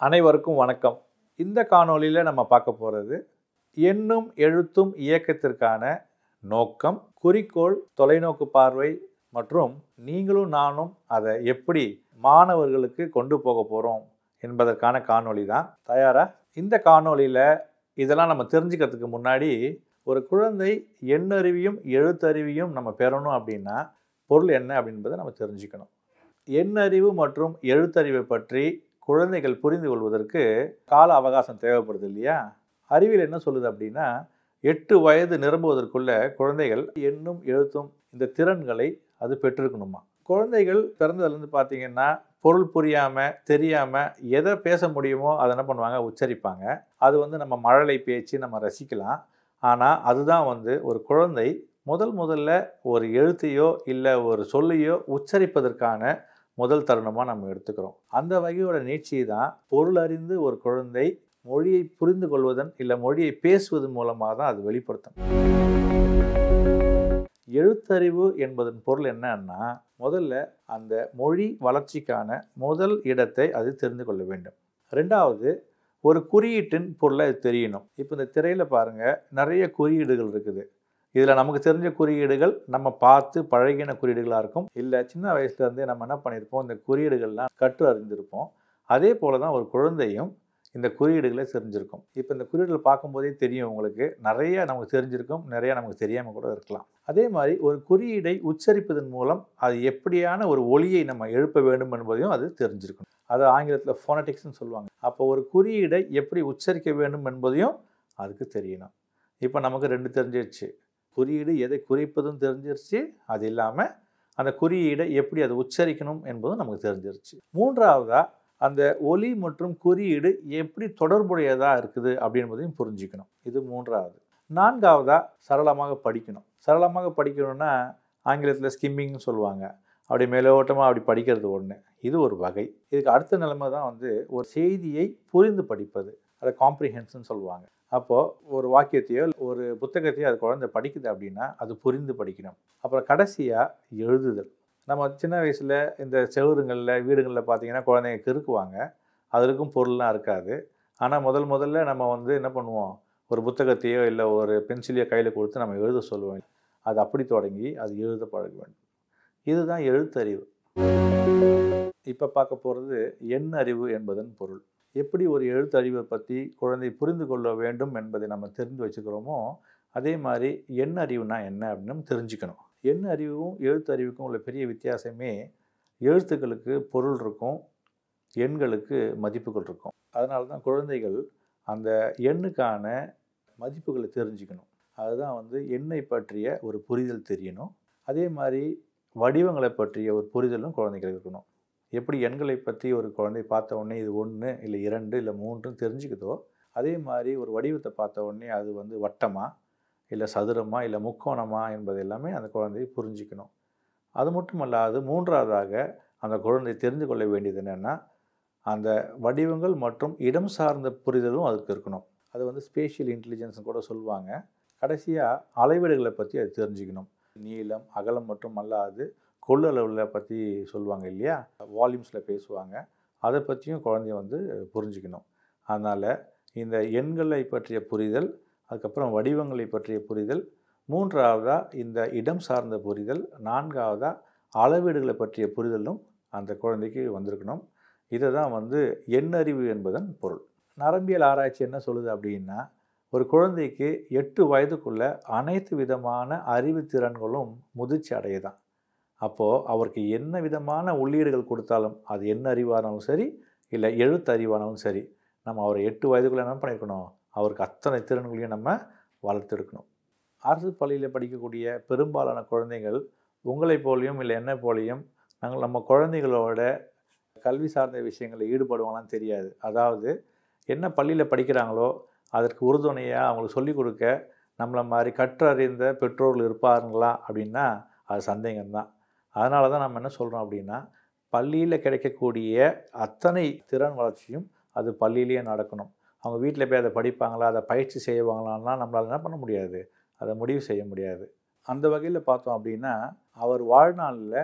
அனைவருக்கும் வணக்கம் இந்த காணொளியில் நம்ம பார்க்க போகிறது எண்ணும் எழுத்தும் இயக்கத்திற்கான நோக்கம் குறிக்கோள் தொலைநோக்கு பார்வை மற்றும் நீங்களும் நானும் அதை எப்படி மாணவர்களுக்கு கொண்டு போக போகிறோம் என்பதற்கான காணொளி தான் தயாரா இந்த காணொளியில் இதெல்லாம் நம்ம தெரிஞ்சுக்கிறதுக்கு முன்னாடி ஒரு குழந்தை எண்ணறிவியும் எழுத்தறிவியும் நம்ம பெறணும் அப்படின்னா பொருள் என்ன அப்படின்றத நம்ம தெரிஞ்சுக்கணும் எண்ணறிவு மற்றும் எழுத்தறிவை பற்றி குழந்தைகள் புரிந்து கொள்வதற்கு கால அவகாசம் தேவைப்படுது இல்லையா அறிவியல் என்ன சொல்லுது அப்படின்னா எட்டு வயது நிரம்புவதற்குள்ள குழந்தைகள் எண்ணும் எழுத்தும் இந்த திறன்களை அது பெற்றிருக்கணுமா குழந்தைகள் பிறந்ததுலேருந்து பார்த்தீங்கன்னா பொருள் புரியாமல் தெரியாமல் எதை பேச முடியுமோ அதை என்ன பண்ணுவாங்க உச்சரிப்பாங்க அது வந்து நம்ம மழலை பேச்சு நம்ம ரசிக்கலாம் ஆனால் அதுதான் வந்து ஒரு குழந்தை முதல் முதல்ல ஒரு எழுத்தையோ இல்லை ஒரு சொல்லையோ உச்சரிப்பதற்கான முதல் தருணமாக நம்ம எடுத்துக்கிறோம் அந்த வகையோட நீட்சி தான் பொருள் அறிந்து ஒரு குழந்தை மொழியை புரிந்து கொள்வதன் இல்லை மொழியை பேசுவதன் மூலமாக தான் அது வெளிப்படுத்தும் எழுத்தறிவு என்பதன் பொருள் என்னன்னா முதல்ல அந்த மொழி வளர்ச்சிக்கான முதல் இடத்தை அது தெரிந்து கொள்ள வேண்டும் ரெண்டாவது ஒரு குறியீட்டின் பொருளை அது தெரியணும் இப்போ இந்த திரையில் பாருங்கள் நிறைய குறியீடுகள் இருக்குது இதில் நமக்கு தெரிஞ்ச குறியீடுகள் நம்ம பார்த்து பழகின குறியீடுகளாக இருக்கும் இல்லை சின்ன வயசுலேருந்தே நம்ம என்ன பண்ணியிருப்போம் இந்த குறியீடுகள்லாம் கற்று அறிந்திருப்போம் அதே போல தான் ஒரு குழந்தையும் இந்த குறியீடுகளை தெரிஞ்சிருக்கும் இப்போ இந்த குறியீடுகள் பார்க்கும்போதே தெரியும் உங்களுக்கு நிறைய நமக்கு தெரிஞ்சிருக்கும் நிறைய நமக்கு தெரியாமல் கூட இருக்கலாம் அதே மாதிரி ஒரு குறியீடை உச்சரிப்பதன் மூலம் அது எப்படியான ஒரு ஒளியை நம்ம எழுப்ப வேண்டும் என்பதையும் அது தெரிஞ்சிருக்கும் அது ஆங்கிலத்தில் ஃபோனட்டிக்ஸ்னு சொல்லுவாங்க அப்போ ஒரு குறியீடை எப்படி உச்சரிக்க வேண்டும் என்பதையும் அதுக்கு தெரியணும் இப்போ நமக்கு ரெண்டு தெரிஞ்சிருச்சு குறியீடு எதை குறிப்பதும் தெரிஞ்சிருச்சு அது இல்லாமல் அந்த குறியீடை எப்படி அதை உச்சரிக்கணும் என்பதும் நமக்கு தெரிஞ்சிருச்சு மூன்றாவதாக அந்த ஒலி மற்றும் குறியீடு எப்படி தொடர்புடையதாக இருக்குது அப்படின்பதையும் புரிஞ்சுக்கணும் இது மூன்றாவது நான்காவதாக சரளமாக படிக்கணும் சரளமாக படிக்கணும்னா ஆங்கிலத்தில் ஸ்கிம்மிங்னு சொல்லுவாங்க அப்படி மேலோட்டமாக அப்படி படிக்கிறது ஒன்று இது ஒரு வகை இதுக்கு அடுத்த நிலைமை தான் வந்து ஒரு செய்தியை புரிந்து படிப்பது அதை காம்ப்ரிஹென்ஷன் சொல்லுவாங்க அப்போது ஒரு வாக்கியத்தையோ ஒரு புத்தகத்தையோ அது குழந்தை படிக்குது அப்படின்னா அது புரிந்து படிக்கணும் அப்புறம் கடைசியாக எழுதுதல் நம்ம சின்ன வயசில் இந்த செவருங்களில் வீடுகளில் பார்த்தீங்கன்னா குழந்தைங்க கிறுக்குவாங்க அதற்கும் பொருள்லாம் இருக்காது ஆனால் முதல் முதல்ல நம்ம வந்து என்ன பண்ணுவோம் ஒரு புத்தகத்தையோ இல்லை ஒரு பென்சிலையோ கையில் கொடுத்து நம்ம எழுத சொல்லுவோம் அது அப்படி தொடங்கி அது எழுத பழக வேண்டும் இதுதான் எழுத்தறிவு இப்போ பார்க்க போகிறது எண் அறிவு என்பதன் பொருள் எப்படி ஒரு எழுத்தறிவை பற்றி குழந்தை புரிந்து கொள்ள வேண்டும் என்பதை நம்ம தெரிந்து வச்சுக்கிறோமோ அதே மாதிரி எண் அறிவுனா என்ன அப்படின்னு நம்ம தெரிஞ்சுக்கணும் எண் அறிவும் எழுத்தறிவுக்கும் உள்ள பெரிய வித்தியாசமே எழுத்துக்களுக்கு பொருள் இருக்கும் எண்களுக்கு மதிப்புகள் இருக்கும் அதனால தான் குழந்தைகள் அந்த எண்ணுக்கான மதிப்புகளை தெரிஞ்சுக்கணும் அதுதான் வந்து எண்ணை பற்றிய ஒரு புரிதல் தெரியணும் அதே மாதிரி வடிவங்களை பற்றிய ஒரு புரிதலும் குழந்தைகள் இருக்கணும் எப்படி எண்களை பற்றி ஒரு குழந்தை பார்த்த உடனே இது ஒன்று இல்லை இரண்டு இல்லை மூன்றுன்னு தெரிஞ்சுக்குதோ அதே மாதிரி ஒரு வடிவத்தை பார்த்த உடனே அது வந்து வட்டமாக இல்லை சதுரமா இல்லை முக்கோணமா என்பது எல்லாமே அந்த குழந்தை புரிஞ்சிக்கணும் அது மட்டும் அல்லாது மூன்றாவதாக அந்த குழந்தை தெரிந்து கொள்ள வேண்டியது என்னென்னா அந்த வடிவங்கள் மற்றும் இடம் சார்ந்த புரிதலும் அதுக்கு இருக்கணும் அது வந்து ஸ்பேஷியல் இன்டெலிஜென்ஸ்னு கூட சொல்லுவாங்க கடைசியாக அளவீடுகளை பற்றி அது தெரிஞ்சுக்கணும் நீளம் அகலம் மற்றும் அல்லாது கொள்ளளவில் பற்றி சொல்லுவாங்க இல்லையா வால்யூம்ஸில் பேசுவாங்க அதை பற்றியும் குழந்தைய வந்து புரிஞ்சுக்கணும் அதனால் இந்த எண்களை பற்றிய புரிதல் அதுக்கப்புறம் வடிவங்களை பற்றிய புரிதல் மூன்றாவதாக இந்த இடம் சார்ந்த புரிதல் நான்காவதாக அளவீடுகளை பற்றிய புரிதலும் அந்த குழந்தைக்கு வந்திருக்கணும் இதை தான் வந்து எண்ணறிவு என்பதன் பொருள் நரம்பியல் ஆராய்ச்சி என்ன சொல்லுது அப்படின்னா ஒரு குழந்தைக்கு எட்டு வயதுக்குள்ள அனைத்து விதமான அறிவு திறன்களும் முதிர்ச்சி அடையதான் அப்போது அவருக்கு என்ன விதமான உள்ளீடுகள் கொடுத்தாலும் அது என்ன அறிவானாலும் சரி இல்லை எழுத்து அறிவானாலும் சரி நம்ம அவரை எட்டு வயதுக்குள்ளே என்ன பண்ணியிருக்கணும் அவருக்கு அத்தனை திறன்களையும் நம்ம வளர்த்தெடுக்கணும் அரசு பள்ளியில் படிக்கக்கூடிய பெரும்பாலான குழந்தைகள் உங்களை போலையும் இல்லை என்ன போலையும் நாங்கள் நம்ம குழந்தைகளோட கல்வி சார்ந்த விஷயங்களில் ஈடுபடுவாங்களான்னு தெரியாது அதாவது என்ன பள்ளியில் படிக்கிறாங்களோ அதற்கு உறுதுணையாக அவங்களுக்கு சொல்லிக் கொடுக்க நம்மளை மாதிரி கற்றறிந்த பெற்றோர்கள் இருப்பாருங்களா அப்படின்னா அது சந்தேகம்தான் அதனால தான் நம்ம என்ன சொல்கிறோம் அப்படின்னா பள்ளியில் கிடைக்கக்கூடிய அத்தனை திறன் வளர்ச்சியும் அது பள்ளியிலேயே நடக்கணும் அவங்க வீட்டில் போய் அதை படிப்பாங்களா அதை பயிற்சி செய்வாங்களான்னா நம்மளால் என்ன பண்ண முடியாது அதை முடிவு செய்ய முடியாது அந்த வகையில் பார்த்தோம் அப்படின்னா அவர் வாழ்நாளில்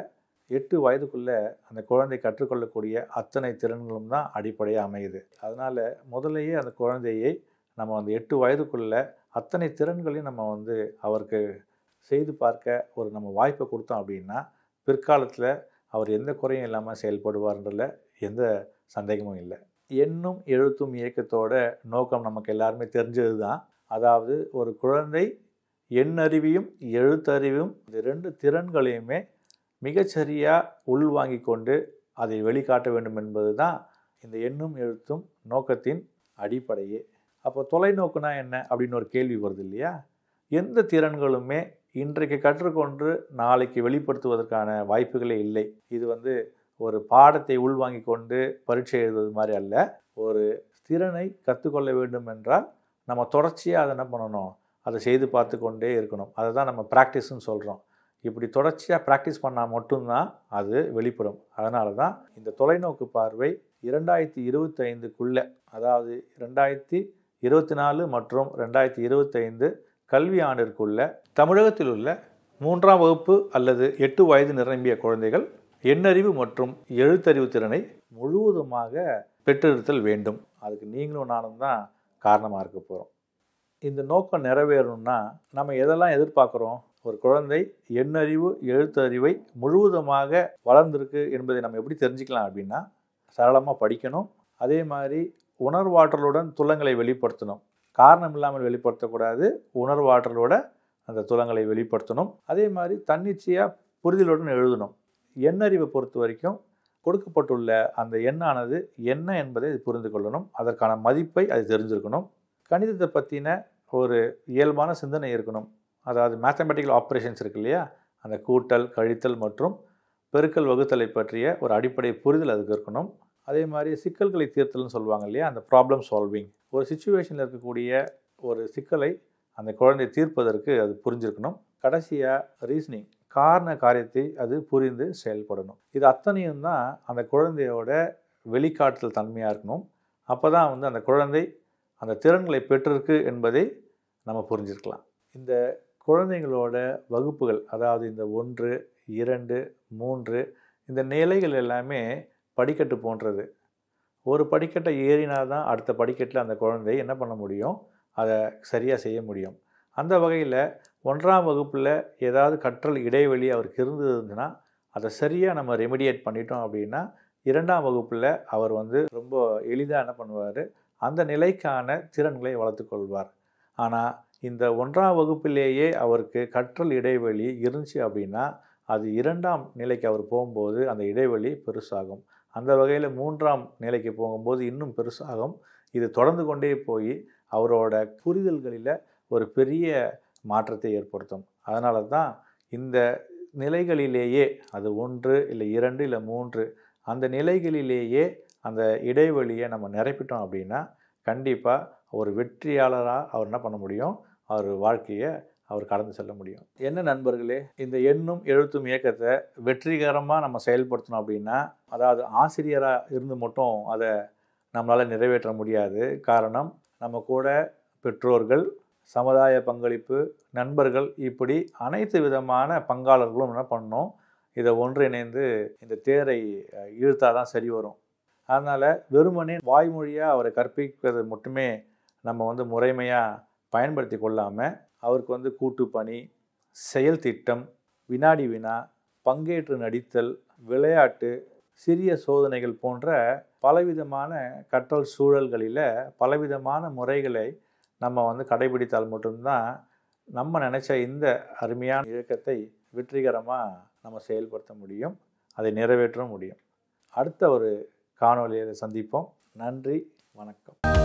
எட்டு வயதுக்குள்ளே அந்த குழந்தை கற்றுக்கொள்ளக்கூடிய அத்தனை திறன்களும் தான் அடிப்படையாக அமையுது அதனால் முதல்லையே அந்த குழந்தையை நம்ம அந்த எட்டு வயதுக்குள்ளே அத்தனை திறன்களையும் நம்ம வந்து அவருக்கு செய்து பார்க்க ஒரு நம்ம வாய்ப்பை கொடுத்தோம் அப்படின்னா பிற்காலத்தில் அவர் எந்த குறையும் இல்லாமல் செயல்படுவார்ன்றதுல எந்த சந்தேகமும் இல்லை எண்ணும் எழுத்தும் இயக்கத்தோட நோக்கம் நமக்கு எல்லாருமே தெரிஞ்சது தான் அதாவது ஒரு குழந்தை எண்ணறிவையும் எழுத்தறிவும் இந்த ரெண்டு திறன்களையுமே மிகச்சரியாக உள்வாங்கி கொண்டு அதை வெளிக்காட்ட வேண்டும் என்பது தான் இந்த எண்ணும் எழுத்தும் நோக்கத்தின் அடிப்படையே அப்போ தொலைநோக்குனா என்ன அப்படின்னு ஒரு கேள்வி வருது இல்லையா எந்த திறன்களுமே இன்றைக்கு கற்றுக்கொண்டு நாளைக்கு வெளிப்படுத்துவதற்கான வாய்ப்புகளே இல்லை இது வந்து ஒரு பாடத்தை உள்வாங்கி கொண்டு பரீட்சை எழுதுவது மாதிரி அல்ல ஒரு திறனை கற்றுக்கொள்ள வேண்டும் என்றால் நம்ம தொடர்ச்சியாக அதை என்ன பண்ணணும் அதை செய்து பார்த்து கொண்டே இருக்கணும் அதை தான் நம்ம ப்ராக்டிஸ்ன்னு சொல்கிறோம் இப்படி தொடர்ச்சியாக ப்ராக்டிஸ் பண்ணால் மட்டும்தான் அது வெளிப்படும் அதனால தான் இந்த தொலைநோக்கு பார்வை இரண்டாயிரத்தி இருபத்தைந்துக்குள்ளே அதாவது ரெண்டாயிரத்தி இருபத்தி நாலு மற்றும் ரெண்டாயிரத்தி இருபத்தைந்து கல்வி ஆண்டிற்குள்ள தமிழகத்தில் உள்ள மூன்றாம் வகுப்பு அல்லது எட்டு வயது நிரம்பிய குழந்தைகள் எண்ணறிவு மற்றும் எழுத்தறிவு திறனை முழுவதுமாக பெற்றிருத்தல் வேண்டும் அதுக்கு நீங்களும் நானும் தான் காரணமாக இருக்க போகிறோம் இந்த நோக்கம் நிறைவேறணும்னா நம்ம எதெல்லாம் எதிர்பார்க்குறோம் ஒரு குழந்தை எண்ணறிவு எழுத்தறிவை முழுவதுமாக வளர்ந்திருக்கு என்பதை நம்ம எப்படி தெரிஞ்சுக்கலாம் அப்படின்னா சரளமாக படிக்கணும் அதே மாதிரி உணர்வாற்றலுடன் துலங்களை வெளிப்படுத்தணும் காரணம் இல்லாமல் வெளிப்படுத்தக்கூடாது உணர்வாற்றலோட அந்த துலங்களை வெளிப்படுத்தணும் அதே மாதிரி தன்னிச்சையாக புரிதலுடன் எழுதணும் எண்ணறிவை பொறுத்த வரைக்கும் கொடுக்கப்பட்டுள்ள அந்த எண்ணானது என்ன என்பதை அது புரிந்து கொள்ளணும் அதற்கான மதிப்பை அது தெரிஞ்சிருக்கணும் கணிதத்தை பற்றின ஒரு இயல்பான சிந்தனை இருக்கணும் அதாவது மேத்தமெட்டிக்கல் ஆப்ரேஷன்ஸ் இருக்கு இல்லையா அந்த கூட்டல் கழித்தல் மற்றும் பெருக்கல் வகுத்தலை பற்றிய ஒரு அடிப்படை புரிதல் அதுக்கு இருக்கணும் அதே மாதிரி சிக்கல்களை தீர்த்தல்னு சொல்லுவாங்க இல்லையா அந்த ப்ராப்ளம் சால்விங் ஒரு சுச்சுவேஷனில் இருக்கக்கூடிய ஒரு சிக்கலை அந்த குழந்தை தீர்ப்பதற்கு அது புரிஞ்சிருக்கணும் கடைசியாக ரீசனிங் காரண காரியத்தை அது புரிந்து செயல்படணும் இது அத்தனையும் தான் அந்த குழந்தையோட வெளிக்காட்டுதல் தன்மையாக இருக்கணும் அப்போ தான் வந்து அந்த குழந்தை அந்த திறன்களை பெற்றிருக்கு என்பதை நம்ம புரிஞ்சிருக்கலாம் இந்த குழந்தைங்களோட வகுப்புகள் அதாவது இந்த ஒன்று இரண்டு மூன்று இந்த நிலைகள் எல்லாமே படிக்கட்டு போன்றது ஒரு படிக்கட்டை ஏறினா தான் அடுத்த படிக்கட்டில் அந்த குழந்தை என்ன பண்ண முடியும் அதை சரியாக செய்ய முடியும் அந்த வகையில் ஒன்றாம் வகுப்பில் ஏதாவது கற்றல் இடைவெளி அவருக்கு இருந்ததுன்னா அதை சரியாக நம்ம ரெமிடியேட் பண்ணிட்டோம் அப்படின்னா இரண்டாம் வகுப்பில் அவர் வந்து ரொம்ப எளிதாக என்ன பண்ணுவார் அந்த நிலைக்கான திறன்களை வளர்த்துக்கொள்வார் ஆனால் இந்த ஒன்றாம் வகுப்பிலேயே அவருக்கு கற்றல் இடைவெளி இருந்துச்சு அப்படின்னா அது இரண்டாம் நிலைக்கு அவர் போகும்போது அந்த இடைவெளி பெருசாகும் அந்த வகையில் மூன்றாம் நிலைக்கு போகும்போது இன்னும் பெருசாகும் இது தொடர்ந்து கொண்டே போய் அவரோட புரிதல்களில் ஒரு பெரிய மாற்றத்தை ஏற்படுத்தும் அதனால தான் இந்த நிலைகளிலேயே அது ஒன்று இல்லை இரண்டு இல்லை மூன்று அந்த நிலைகளிலேயே அந்த இடைவெளியை நம்ம நிரப்பிட்டோம் அப்படின்னா கண்டிப்பாக ஒரு வெற்றியாளராக அவர் என்ன பண்ண முடியும் அவர் வாழ்க்கையை அவர் கடந்து செல்ல முடியும் என்ன நண்பர்களே இந்த எண்ணும் எழுத்தும் இயக்கத்தை வெற்றிகரமாக நம்ம செயல்படுத்தணும் அப்படின்னா அதாவது ஆசிரியராக இருந்து மட்டும் அதை நம்மளால் நிறைவேற்ற முடியாது காரணம் நம்ம கூட பெற்றோர்கள் சமுதாய பங்களிப்பு நண்பர்கள் இப்படி அனைத்து விதமான பங்காளர்களும் என்ன பண்ணணும் இதை ஒன்றிணைந்து இந்த தேரை இழுத்தா தான் சரி வரும் அதனால் வெறுமனே வாய்மொழியாக அவரை கற்பிக்கிறது மட்டுமே நம்ம வந்து முறைமையாக பயன்படுத்தி கொள்ளாமல் அவருக்கு வந்து கூட்டு பணி செயல் திட்டம் வினாடி வினா பங்கேற்று நடித்தல் விளையாட்டு சிறிய சோதனைகள் போன்ற பலவிதமான கற்றல் சூழல்களில் பலவிதமான முறைகளை நம்ம வந்து கடைபிடித்தால் மட்டும்தான் நம்ம நினச்ச இந்த அருமையான இயக்கத்தை வெற்றிகரமாக நம்ம செயல்படுத்த முடியும் அதை நிறைவேற்ற முடியும் அடுத்த ஒரு காணொலியை சந்திப்போம் நன்றி வணக்கம்